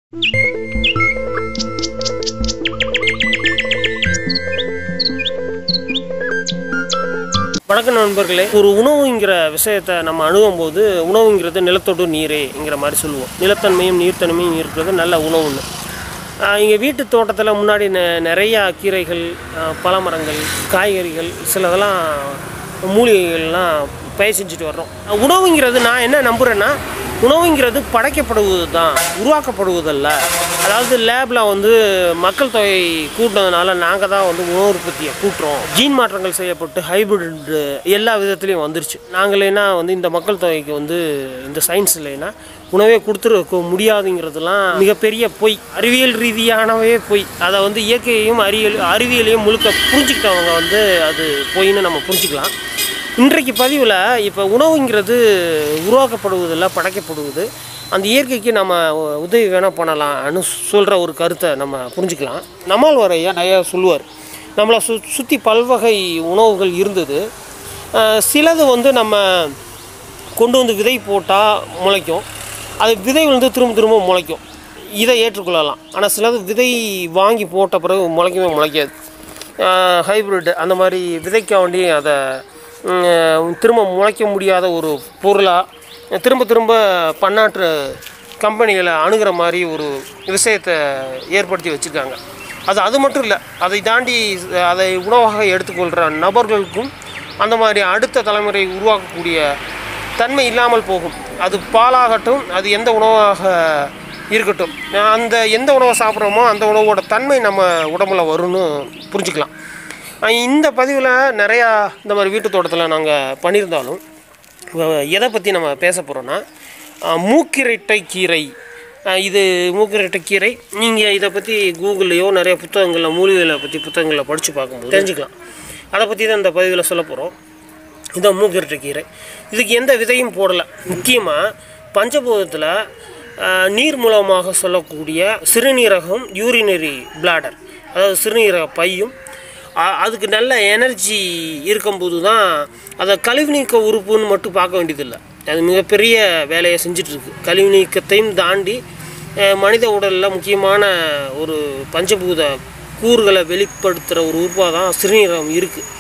வணக்கம் நண்பர்களே ஒரு உணவுங்கிற விஷயத்தை நம்ம அணுகும்போது உணவுங்கிறது நிலத்தோடு நீரேங்கிற மாதிரி சொல்லுவோம் நிலத்தன்மையும் நீர்த்தன்மையும் இருக்கிறது நல்ல உணவுன்னு எங்கள் வீட்டு தோட்டத்தில் முன்னாடி நெ நிறையா கீரைகள் ஆஹ் பழமரங்கள் காய்கறிகள் சிலதெல்லாம் மூலிகைகள்லாம் பயிர் செஞ்சுட்டு வர்றோம் உணவுங்கிறது நான் என்ன நம்புகிறேன்னா உணவுங்கிறது படைக்கப்படுவது தான் உருவாக்கப்படுவதல்ல அதாவது லேபில் வந்து மக்கள் தொகை கூட்டினதுனால நாங்கள் தான் வந்து உணவு உற்பத்தியை கூட்டுறோம் ஜீன் மாற்றங்கள் செய்யப்பட்டு ஹைபிரிட் எல்லா விதத்துலேயும் வந்துருச்சு நாங்களேனா வந்து இந்த மக்கள் தொகைக்கு வந்து இந்த சயின்ஸ் இல்லைன்னா உணவே கொடுத்துருக்க முடியாதுங்கிறதுலாம் மிகப்பெரிய பொய் அறிவியல் ரீதியானவே பொய் அதை வந்து இயற்கையையும் அறிவியல் அறிவியலையும் முழுக்க புரிஞ்சுக்கிட்டவங்க வந்து அது பொய்ன்னு நம்ம புரிஞ்சுக்கலாம் இன்றைக்கு பதிவில் இப்போ உணவுங்கிறது உருவாக்கப்படுவதில்ல படைக்கப்படுவது அந்த இயற்கைக்கு நம்ம உ- உதவி வேணால் பண்ணலாம்னு சொல்கிற ஒரு கருத்தை நம்ம புரிஞ்சுக்கலாம் நம்மால் வரையா நிறையா சொல்லுவார் நம்மளை சு சுற்றி பல்வகை உணவுகள் இருந்தது அஹ் சிலது வந்து நம்ம கொண்டு வந்து விதை போட்டால் முளைக்கும் அது விதை வந்து திரும்ப திரும்ப முளைக்கும் இதை ஏற்றுக்கொள்ளலாம் ஆனால் சிலது விதை வாங்கி போட்ட பிறகு முளைக்கவே முளைக்காது ஹைப்ரிட் அந்த மாதிரி விதைக்க வேண்டி அதை ம், திரும்ப முளைக்க முடியாத ஒரு பொருளாக திரும்ப திரும்ப பன்னாட்டு கம்பெனிகளை அணுகிற மாதிரி ஒரு விஷயத்தை ஏற்படுத்தி வச்சுருக்காங்க அது அது மட்டும் இல்லை அதை தாண்டி அதை உணவாக எடுத்துக்கொள்கிற நபர்களுக்கும் அந்த மாதிரி அடுத்த தலைமுறை உருவாக்கக்கூடிய தன்மை இல்லாமல் போகும் அது பாலாகட்டும் அது எந்த உணவாக இருக்கட்டும் அந்த எந்த உணவை சாப்பிட்றோமோ அந்த உணவோட தன்மை நம்ம உடம்புல வரும்னு புரிஞ்சுக்கலாம் அஹ் இந்த பதிவில் நிறையா இந்த மாதிரி வீட்டு தோட்டத்தில் நாங்கள் பண்ணியிருந்தாலும் அஹ் எதை பற்றி நம்ம பேச போகிறோன்னா மூக்கிரட்டை கீரை அஹ் இது மூக்கிரட்டை கீரை நீங்கள் இதை பற்றி கூகுள்லேயோ நிறைய புத்தகங்களில் மூலிகைகளை பற்றி புத்தகங்களில் படித்து பார்க்கும்போது தெரிஞ்சுக்கலாம் அதை பற்றி தான் இந்த பதிவில் சொல்ல போகிறோம் இதான் மூக்கிரட்டை கீரை இதுக்கு எந்த விதையும் போடலை முக்கியமாக பஞ்சபூதத்தில் ஆஹ், நீர் மூலமாக சொல்லக்கூடிய சிறுநீரகம் யூரினரி பிளாடர் அதாவது சிறுநீரக பையும் ஆ- அதுக்கு நல்ல எனர்ஜி இருக்கும்போது தான் அதை கழிவு நீக்க உறுப்புன்னு மட்டும் பார்க்க வேண்டியதில்லை அது மிகப்பெரிய வேலையை செஞ்சிட்ருக்கு கழிவு நீக்கத்தையும் தாண்டி அஹ், மனித உடலில் முக்கியமான ஒரு பஞ்சபூத கூறுகளை வெளிப்படுத்துகிற ஒரு உறுப்பாக தான் சிறுநீரகம் இருக்குது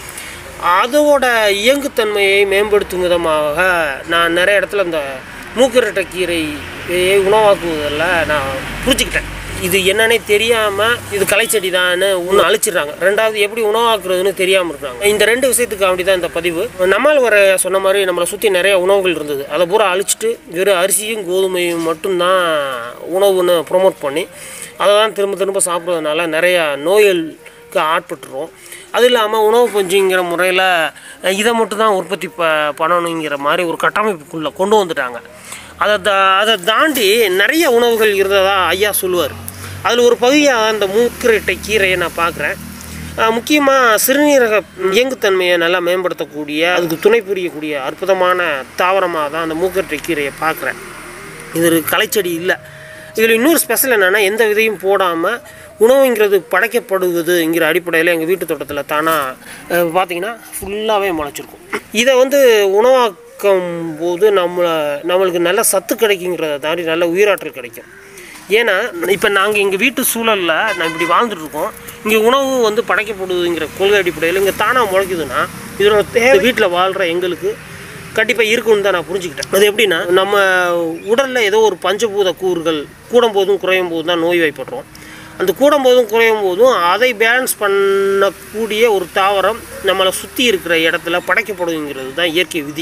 அதோட இயங்குத்தன்மையை மேம்படுத்தும் விதமாக நான் நிறைய இடத்துல இந்த மூக்கிரட்டை கீரையை உணவாக்குவதில் நான் புரிஞ்சுக்கிட்டேன் இது என்னன்னே தெரியாமல் இது களைச்செடி தான்னு ஒன்று அழிச்சிடுறாங்க ரெண்டாவது எப்படி உணவாக்குறதுன்னு தெரியாமல் இருக்காங்க இந்த ரெண்டு விஷயத்துக்கு அப்படி தான் இந்த பதிவு நம்மால் வர சொன்ன மாதிரி நம்மளை சுற்றி நிறைய உணவுகள் இருந்தது அதை பூரா அழிச்சிட்டு வெறும் அரிசியும் கோதுமையும் மட்டும்தான் உணவுன்னு ப்ரொமோட் பண்ணி அதை தான் திரும்ப திரும்ப சாப்பிட்றதுனால நிறையா நோய்களுக்கு ஆட்பட்டுரும் அது இல்லாமல் உணவு பஞ்சுங்கிற முறையில் இதை மட்டும் தான் உற்பத்தி ப பண்ணணுங்கிற மாதிரி ஒரு கட்டமைப்புக்குள்ளே கொண்டு வந்துட்டாங்க அதை தா அதை தாண்டி நிறைய உணவுகள் இருந்ததா ஐயா சொல்லுவார் அதில் ஒரு பகுதியாக அந்த மூக்கிரட்டை கீரையை நான் பார்க்குறேன் முக்கியமாக சிறுநீரக இயங்குத்தன்மையை நல்லா மேம்படுத்தக்கூடிய அதுக்கு துணை புரியக்கூடிய அற்புதமான தாவரமாக தான் அந்த மூக்கிரட்டை கீரையை பார்க்குறேன் இது ஒரு களைச்செடி இல்லை இதில் இன்னொரு ஸ்பெஷல் என்னென்னா எந்த விதையும் போடாமல் உணவுங்கிறது படைக்கப்படுவதுங்கிற அடிப்படையில் எங்கள் வீட்டு தோட்டத்தில் தானாக பார்த்தீங்கன்னா ஃபுல்லாகவே முளைச்சிருக்கும் இதை வந்து உணவாக்கும் போது நம்மளை நம்மளுக்கு நல்ல சத்து கிடைக்குங்கிறத தாண்டி நல்ல உயிராற்றல் கிடைக்கும் ஏன்னா இப்போ நாங்கள் எங்கள் வீட்டு சூழலில் நான் இப்படி வாழ்ந்துட்டு இருக்கோம் இங்கே உணவு வந்து படைக்கப்படுதுங்கிற கொள்கை அடிப்படையில் இங்கே தானாக முளைக்குதுன்னா இதோட தேவை வீட்டில் வாழ்கிற எங்களுக்கு கண்டிப்பாக இருக்கும்னு தான் நான் புரிஞ்சுக்கிட்டேன் அது எப்படின்னா நம்ம உடலில் ஏதோ ஒரு பஞ்சபூத கூறுகள் கூடும் போதும் குறையும் போதும் தான் நோய் வாய்ப்படுறோம் அந்த கூடும் போதும் குறையும் போதும் அதை பேலன்ஸ் பண்ணக்கூடிய ஒரு தாவரம் நம்மளை சுற்றி இருக்கிற இடத்துல படைக்கப்படுங்கிறது தான் இயற்கை விதி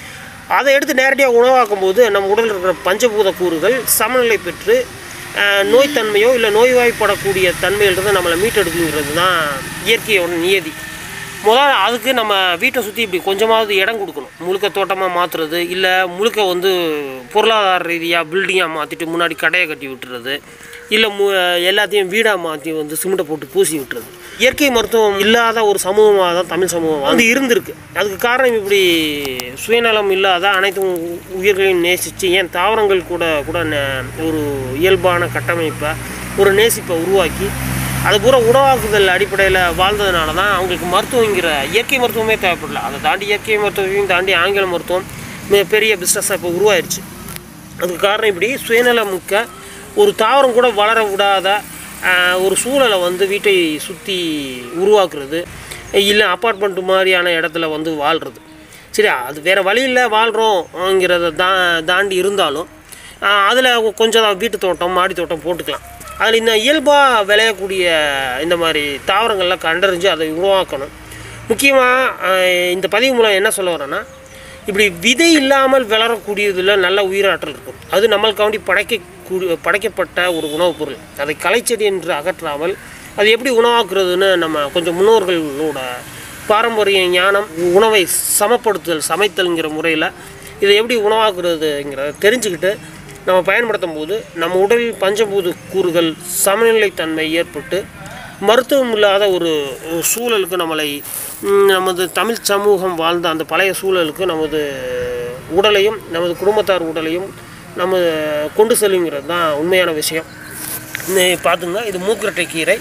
அதை எடுத்து நேரடியாக உணவாக்கும் போது நம்ம உடலில் இருக்கிற பஞ்சபூத கூறுகள் சமநிலை பெற்று அஹ், நோய்த்தன்மையோ இல்லை நோய்வாய்ப்படக்கூடிய தன்மையிலிருந்து நம்மளை மீட்டெடுக்குங்கிறது தான் இயற்கையோட நியதி முதல்ல அதுக்கு நம்ம வீட்டை சுற்றி இப்படி கொஞ்சமாவது இடம் கொடுக்கணும் முழுக்க தோட்டமாக மாற்றுறது இல்லை முழுக்க வந்து பொருளாதார ரீதியாக பில்டிங்காக மாற்றிட்டு முன்னாடி கடையை கட்டி விட்டுறது இல்லை மு எல்லாத்தையும் வீடாக மாற்றி வந்து சிமெண்ட்டை போட்டு பூசி விட்டுறது இயற்கை மருத்துவம் இல்லாத ஒரு சமூகமாக தான் தமிழ் சமூகம் வந்து இருந்திருக்கு அதுக்கு காரணம் இப்படி சுயநலம் இல்லாத அனைத்து உ- உயிர்களையும் நேசித்து ஏன் தாவரங்கள் கூட கூட ந- ஒரு இயல்பான கட்டமைப்பை ஒரு நேசிப்பை உருவாக்கி அது பூரா உணவாக்குதல் அடிப்படையில் வாழ்ந்ததுனால தான் அவங்களுக்கு மருத்துவங்கிற இயற்கை மருத்துவமே தேவைப்படல அதை தாண்டி இயற்கை மருத்துவத்தையும் தாண்டி ஆங்கில மருத்துவம் மிகப்பெரிய பிஸ்னஸாக இப்போ உருவாயிருச்சு அதுக்கு காரணம் இப்படி சுயநலமிக்க ஒரு தாவரம் கூட வளர விடாத ஆஹ், ஒரு சூழலை வந்து வீட்டை சுற்றி உருவாக்குறது இல்லை அப்பார்ட்மெண்ட் மாதிரியான இடத்துல வந்து வாழ்கிறது சரி அது வேறு வழியில் வாழ்கிறோங்கிறத தா தாண்டி இருந்தாலும் அதில் கொஞ்சம் தான் வீட்டு தோட்டம் மாடி தோட்டம் போட்டுக்கலாம் அதில் இந்த இயல்பாக விளையக்கூடிய இந்த மாதிரி தாவரங்கள்லாம் கண்டறிஞ்சு அதை உருவாக்கணும் முக்கியமாக இந்த பதிவு மூலம் என்ன சொல்ல வரேன்னா இப்படி விதை இல்லாமல் வளரக்கூடியதில் நல்ல உயிராற்றல் இருக்கும் அது நம்மளுக்காண்டி படைக்க படைக்கப்பட்ட ஒரு உணவுப் பொருள் அதை களைச்செடி என்று அகற்றாமல் அது எப்படி உணவாக்குறதுன்னு நம்ம கொஞ்சம் முன்னோர்களோட பாரம்பரிய ஞானம் உணவை சமப்படுத்துதல் சமைத்தல்ங்கிற முறையில் இதை எப்படி உணவாக்குறதுங்கிறத தெரிஞ்சுக்கிட்டு நம்ம பயன்படுத்தும் போது நம்ம உடலில் பஞ்சபூத கூறுகள் சமநிலைத்தன்மை ஏற்பட்டு மருத்துவம் இல்லாத ஒரு ஒரு சூழலுக்கு நம்மளை ம், நமது தமிழ் சமூகம் வாழ்ந்த அந்த பழைய சூழலுக்கு நமது உடலையும் நமது குடும்பத்தார் உடலையும் நம்ம கொண்டு செல்லுங்கிறது தான் உண்மையான விஷயம் இன்னை பார்த்துங்க இது மூக்குரட்டை கீரை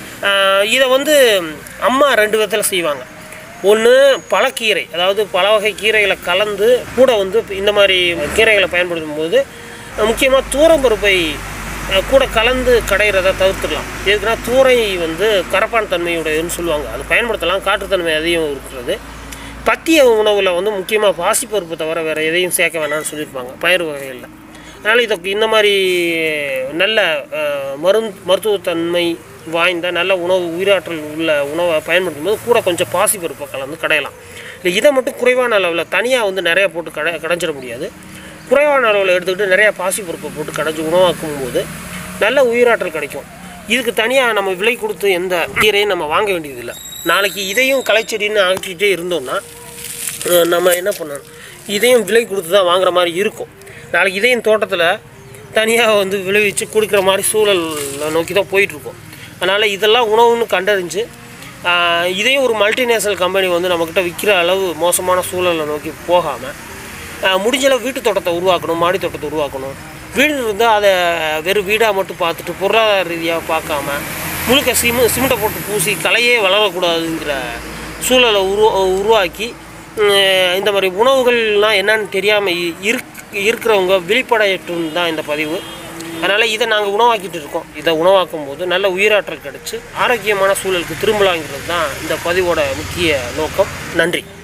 ஆஹ் இதை வந்து அம்மா ரெண்டு விதத்தில் செய்வாங்க ஒன்று பழக்கீரை அதாவது பல வகை கீரைகளை கலந்து கூட வந்து இந்த மாதிரி கீரைகளை பயன்படுத்தும் போது முக்கியமாக தூரம்பருப்பை அஹ், கூட கலந்து கடையிறத தவிர்த்துக்கலாம் எதுக்குன்னா தூரை வந்து கரப்பான் தன்மையுடையதுன்னு சொல்லுவாங்க அது பயன்படுத்தலாம் காற்றுத்தன்மை அதிகம் இருக்கிறது பத்திய உணவில் வந்து முக்கியமாக பாசிப்பருப்பு தவிர வேறு எதையும் சேர்க்க வேணாம்னு சொல்லியிருப்பாங்க பயிர் வகைகளில் அதனால் இதுக்கு இந்த மாதிரி நல்ல அஹ், மருந்து மருத்துவத்தன்மை வாய்ந்த நல்ல உணவு உயிராற்றல் உள்ள உணவை பயன்படுத்தும் போது கூட கொஞ்சம் பாசிப்பருப்பை கலந்து கடையலாம் இல்லை இதை மட்டும் குறைவான அளவில் தனியாக வந்து நிறையா போட்டு கடை கடைஞ்சிட முடியாது குறைவான அளவில் எடுத்துக்கிட்டு நிறையா பாசிப்பருப்பை போட்டு கடைஞ்சி உணவாக்கும் போது நல்ல உயிராற்றல் கிடைக்கும் இதுக்கு தனியாக நம்ம விலை கொடுத்து எந்த கீரையும் நம்ம வாங்க வேண்டியதில்லை நாளைக்கு இதையும் களைச்செடின்னு அகற்றிட்டே இருந்தோம்னா அஹ் நம்ம என்ன பண்ணணும் இதையும் விலை கொடுத்து தான் வாங்குற மாதிரி இருக்கும் நாளைக்கு இதையும் தோட்டத்தில் தனியாக வந்து விளைவிச்சு கொடுக்குற மாதிரி சூழல் நோக்கி தான் போயிட்டுருக்கோம் அதனால் இதெல்லாம் உணவுன்னு கண்டறிஞ்சு ஆஹ் இதையும் ஒரு மல்டிநேஷனல் கம்பெனி வந்து நம்மக்கிட்ட விற்கிற அளவு மோசமான சூழலை நோக்கி போகாமல் முடிஞ்சளவு வீட்டு தோட்டத்தை உருவாக்கணும் மாடி தோட்டத்தை உருவாக்கணும் வீடு இருந்தால் அதை வெறும் வீடாக மட்டும் பார்த்துட்டு பொருளாதார ரீதியாக பார்க்காம முழுக்க சிமு சிமெண்ட்டை போட்டு பூசி கலையே வளரக்கூடாதுங்கிற சூழலை உரு உருவாக்கி உம், இந்த மாதிரி உணவுகள்லாம் என்னன்னு தெரியாமல் இருக் இருக்கிறவங்க விழிப்படையட்டும் தான் இந்த பதிவு அதனால் இதை நாங்கள் உணவாக்கிட்டு இருக்கோம் இதை உணவாக்கும் போது நல்ல உயிராற்றல் கிடச்சி ஆரோக்கியமான சூழலுக்கு திரும்பலாங்கிறது தான் இந்த பதிவோட முக்கிய நோக்கம் நன்றி